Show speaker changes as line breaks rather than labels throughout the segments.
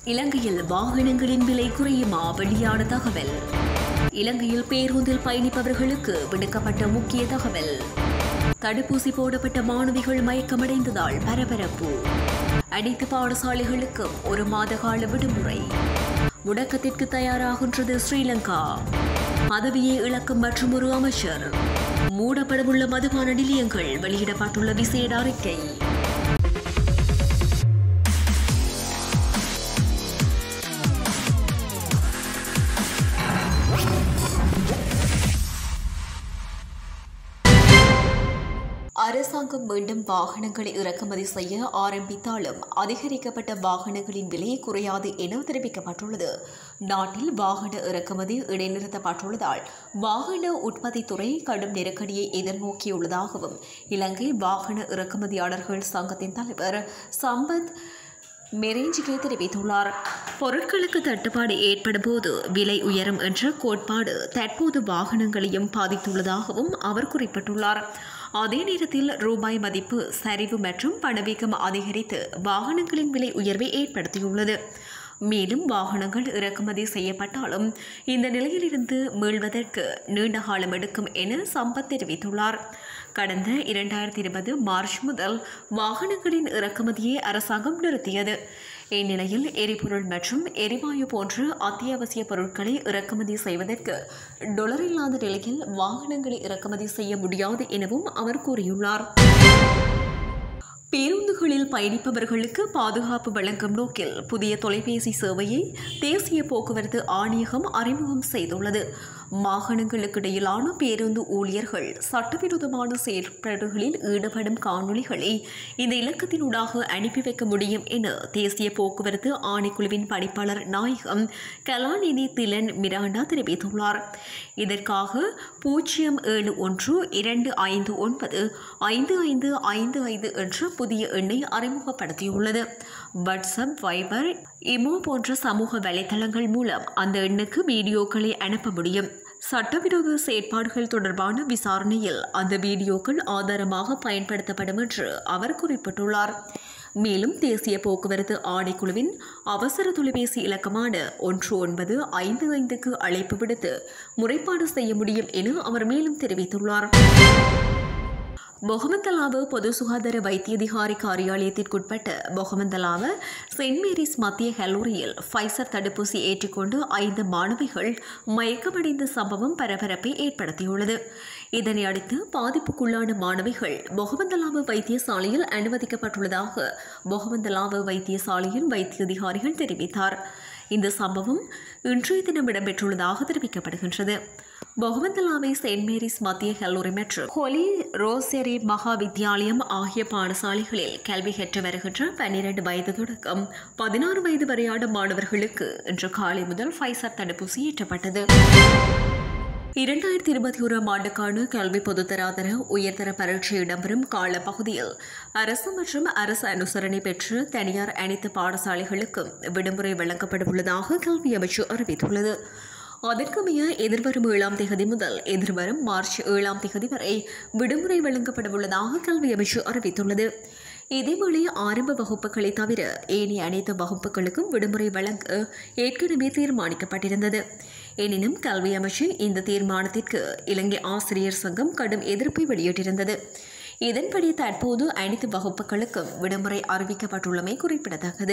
இலங்கையில் வாகனங்களின் விலை குறையுமா வெளியான தகவல் இலங்கையில் பேருந்தில் பயணிப்பவர்களுக்கு விடுக்கப்பட்ட முக்கிய தகவல் தடுப்பூசி போடப்பட்ட மாணவிகள் மயக்கமடைந்ததால் பரபரப்பு அனைத்து பாடசாலைகளுக்கும் ஒரு மாத கால விடுமுறை முடக்கத்திற்கு தயாராகின்றது ஸ்ரீலங்கா பதவியை இழக்கும் மற்றொரு அமைச்சர் மூடப்படவுள்ள மதுபான நிலையங்கள் வெளியிடப்பட்டுள்ள விசேட அறிக்கை அரசாங்கம் மீண்டும் வாகனங்களை இறக்குமதி செய்ய ஆரம்பித்தாலும் அதிகரிக்கப்பட்ட வாகனங்களின் விலை குறையாது என தெரிவிக்கப்பட்டுள்ளது நாட்டில் வாகன இறக்குமதி இடைநிறுத்தப்பட்டுள்ளதால் வாகன உற்பத்தித்துறை கடும் நெருக்கடியை எதிர்நோக்கியுள்ளதாகவும் இலங்கை வாகன இறக்குமதியாளர்கள் சங்கத்தின் தலைவர் சம்பத் மெரேஞ்சிகே தெரிவித்துள்ளார் பொருட்களுக்கு தட்டுப்பாடு ஏற்படும் போது விலை உயரும் என்ற கோட்பாடு தற்போது வாகனங்களையும் பாதித்துள்ளதாகவும் அவர் குறிப்பிட்டுள்ளார் அதே நேரத்தில் ரூபாய் மதிப்பு சரிவு மற்றும் பணவீக்கம் அதிகரித்து வாகனங்களின் விலை உயர்வை ஏற்படுத்தியுள்ளது மேலும் வாகனங்கள் இறக்குமதி செய்யப்பட்டாலும் இந்த நிலையிலிருந்து மீள்வதற்கு நீண்ட காலம் எடுக்கும் என சம்பத் தெரிவித்துள்ளார் கடந்த இரண்டாயிரத்தி இருபது மார்ச் முதல் வாகனங்களின் இறக்குமதியை அரசாங்கம் நிறுத்தியது இந்நிலையில் எரிபொருள் மற்றும் எரிவாயு போன்ற அத்தியாவசிய பொருட்களை இறக்குமதி செய்வதற்கு டொலர் இல்லாத நிலையில் வாகனங்களை இறக்குமதி செய்ய முடியாது எனவும் அவர் கூறியுள்ளார் பேருந்துகளில் பயணிப்பவர்களுக்கு பாதுகாப்பு வழங்கும் நோக்கில் புதிய தொலைபேசி சேவையை தேசிய போக்குவரத்து ஆணையகம் அறிமுகம் செய்துள்ளது மாகாணங்களுக்கு இடையிலான பேருந்து ஊழியர்கள் சட்டவிரோதமான செயற்பாடுகளில் ஈடுபடும் காணொளிகளை இந்த இலக்கத்தினூடாக அனுப்பி வைக்க முடியும் என தேசிய போக்குவரத்து ஆணைக்குழுவின் பணிப்பாளர் நாயகம் கலாநிதி திலன் மிராண்டா தெரிவித்துள்ளார் இதற்காக பூஜ்ஜியம் ஏழு ஒன்று இரண்டு ஐந்து ஒன்பது ஐந்து ஐந்து ஐந்து ஐந்து என்ற புதிய எண்ணை அறிமுகப்படுத்தியுள்ளது வாட்ஸ்அப் வைபர் இமோ போன்ற சமூக வலைதளங்கள் மூலம் அந்த எண்ணுக்கு வீடியோக்களை அனுப்ப முடியும் சட்டவிரோத செயற்பாடுகள் தொடர்பான விசாரணையில் அந்த வீடியோக்கள் ஆதாரமாக பயன்படுத்தப்படும் என்று அவர் குறிப்பிட்டுள்ளார் மேலும் தேசிய போக்குவரத்து ஆணைக்குழுவின் அவசர தொலைபேசி இலக்கமான ஒன்று ஒன்பது ஐந்து ஐந்துக்கு அழைப்பு விடுத்து முறைப்பாடு செய்ய முடியும் என அவர் மேலும் தெரிவித்துள்ளார் பொகமந்தலாவு பொது சுகாதார வைத்தியதிகாரி காரியாலயத்திற்குட்பட்ட பொகமந்தலாவு செயின்ட் மேரிஸ் மத்திய கல்லூரியில் ஃபைசர் தடுப்பூசி ஏற்றுக்கொண்டு ஐந்து மாணவிகள் மயக்கமடைந்த சம்பவம் பரபரப்பை ஏற்படுத்தியுள்ளது இதனை அடுத்து பாதிப்புக்குள்ளான மாணவிகள் பொகமந்தலாவு வைத்தியசாலையில் அனுமதிக்கப்பட்டுள்ளதாக பொகமந்தலாவு வைத்தியசாலையின் வைத்தியதிகாரிகள் தெரிவித்தார் இந்த சம்பவம் இன்றைய தினம் இடம்பெற்றுள்ளதாக தெரிவிக்கப்படுகின்றது பொகவந்தலாவை செயின்ட் மேரிஸ் மத்திய கல்லூரி மற்றும் ஹோலி ரோசரி மகா வித்தியாலயம் ஆகிய பாடசாலைகளில் கல்வி கற்று வருகின்ற பன்னிரண்டு வயது தொடக்கம் பதினாறு வயது வரையான மாணவர்களுக்கு இன்று காலை முதல் ஃபைசர் தடுப்பூசி ஏற்றப்பட்டது இரண்டாயிரத்தி இருபத்தி ஓராம் ஆண்டுக்கான கல்வி பொதுத்தராதர உயர்தர பரீட்சை இடம்பெறும் கால பகுதியில் அரசு மற்றும் அரசு அனுசரணை பெற்று தனியார் அனைத்து பாடசாலைகளுக்கும் விடுமுறை வழங்கப்பட உள்ளதாக கல்வி அமைச்சு அறிவித்துள்ளது அதற்கமைய எதிர்வரும் ஏழாம் தேதி முதல் எதிர்வரும் மார்ச் ஏழாம் தேதி வரை விடுமுறை வழங்கப்பட உள்ளதாக கல்வி அமைச்சு அறிவித்துள்ளது இதேவேளை ஆரம்ப வகுப்புகளை தவிர ஏனைய அனைத்து வகுப்புகளுக்கும் விடுமுறை வழங்க ஏற்கனவே தீர்மானிக்கப்பட்டிருந்தது எனினும் கல்வி அமைச்சு இந்த தீர்மானத்திற்கு இலங்கை ஆசிரியர் சங்கம் கடும் எதிர்ப்பை வெளியிட்டிருந்தது இதன்படி தற்போது அனைத்து வகுப்புகளுக்கும் விடுமுறை அறிவிக்கப்பட்டுள்ளமை குறிப்பிடத்தக்கது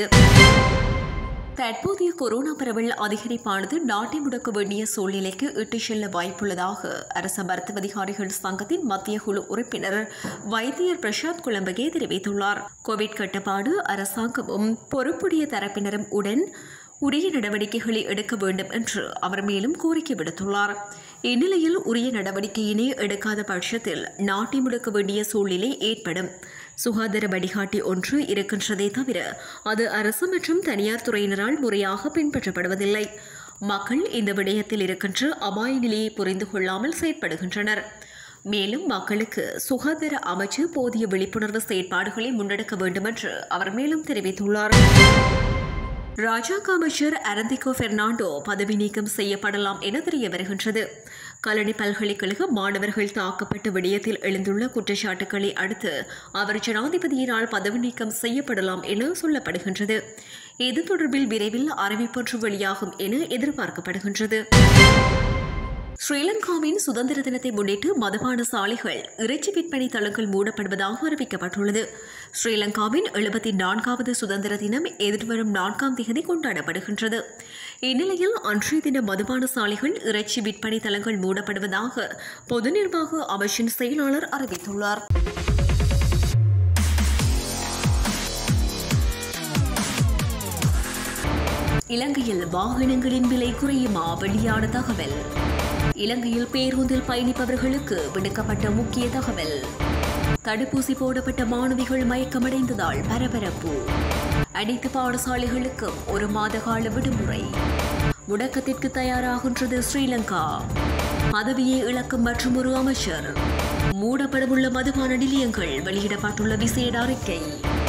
தற்போதைய கொரோனா பரவல் அதிகரிப்பானது நாட்டை முடக்க வேண்டிய சூழ்நிலைக்கு இட்டுச் செல்ல வாய்ப்புள்ளதாக அரச மருத்துவ அதிகாரிகள் சங்கத்தின் மத்திய குழு உறுப்பினர் வைத்தியர் பிரசாத் குழம்பகே தெரிவித்துள்ளார் கோவிட் கட்டுப்பாடு அரசாங்கமும் பொறுப்புடைய தரப்பினரும் உடன் உரிய நடவடிக்கைகளை எடுக்க வேண்டும் என்று அவர் மேலும் கோரிக்கை விடுத்துள்ளார் இந்நிலையில் உரிய நடவடிக்கையினை எடுக்காத பட்சத்தில் நாட்டை முடக்க வேண்டிய சூழ்நிலை ஏற்படும் சுகாதார வழிகாட்டி ஒன்று இருக்கின்றதே தவிர அது அரசு மற்றும் தனியார் துறையினரால் முறையாக பின்பற்றப்படுவதில்லை மக்கள் இந்த விடயத்தில் இருக்கின்ற அபாய நிலையை புரிந்து கொள்ளாமல் செயற்படுகின்றனர் மேலும் மக்களுக்கு சுகாதார அமைச்சு போதிய விழிப்புணர்வு செயற்பாடுகளை முன்னெடுக்க வேண்டும் என்று அவர் மேலும் தெரிவித்துள்ளார் ராஜாங்க அமைச்சர் அரந்திகோ பெர்னாண்டோ பதவி நீக்கம் செய்யப்படலாம் என தெரிய வருகின்றது கலனி பல்கலைக்கழக மாணவர்கள் தாக்கப்பட்ட விடயத்தில் எழுந்துள்ள குற்றச்சாட்டுக்களை அடுத்து அவர் ஜனாதிபதியினால் பதவி நீக்கம் செய்யப்படலாம் என சொல்லப்படுகின்றது இது தொடர்பில் விரைவில் அறிவிப்பொன்று வெளியாகும் என எதிர்பார்க்கப்படுகின்றது ஸ்ரீலங்காவின் சுதந்திர தினத்தை முன்னிட்டு மதுபான சாலைகள் இறைச்சி விற்பனை தளங்கள் மூடப்படுவதாக அறிவிக்கப்பட்டுள்ளது ஸ்ரீலங்காவின் எழுபத்தி நான்காவது சுதந்திர தினம் எதிர்வரும் நான்காம் தேதி கொண்டாடப்படுகின்றது இந்நிலையில் அன்றைய தின மதுபான சாலைகள் இறைச்சி விற்பனை தளங்கள் மூடப்படுவதாக பொது நிர்வாக அமைச்சின் செயலாளர் அறிவித்துள்ளார் இலங்கையில் வாகனங்களின் விலை குறையுமா வெளியான தகவல் இலங்கையில் பேருந்தில் பயணிப்பவர்களுக்கு விடுக்கப்பட்ட முக்கிய தகவல் தடுப்பூசி போடப்பட்ட மாணவிகள் மயக்கமடைந்ததால் பரபரப்பு அனைத்து பாடசாலைகளுக்கும் ஒரு மாத கால விடுமுறை முடக்கத்திற்கு தயாராகின்றது ஸ்ரீலங்கா பதவியை இழக்கும் மற்றும் ஒரு அமைச்சர் மூடப்படவுள்ள மதுபான நிலையங்கள் வெளியிடப்பட்டுள்ள விசேட அறிக்கை